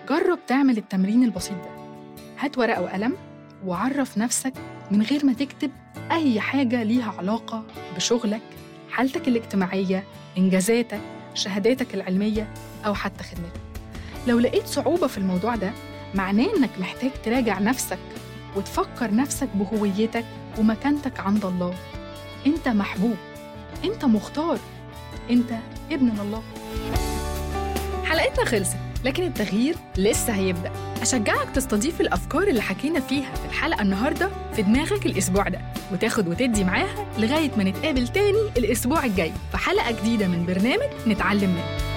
جرب تعمل التمرين البسيط ده هات ورقة وقلم وعرف نفسك من غير ما تكتب أي حاجة ليها علاقة بشغلك حالتك الاجتماعية إنجازاتك شهاداتك العلمية أو حتى خدمتك لو لقيت صعوبة في الموضوع ده معناه إنك محتاج تراجع نفسك وتفكر نفسك بهويتك ومكانتك عند الله أنت محبوب أنت مختار أنت ابن الله حلقتنا خلصت لكن التغيير لسه هيبدأ أشجعك تستضيف الأفكار اللي حكينا فيها في الحلقة النهاردة في دماغك الأسبوع ده وتاخد وتدي معاها لغاية ما نتقابل تاني الأسبوع الجاي في حلقة جديدة من برنامج نتعلم منه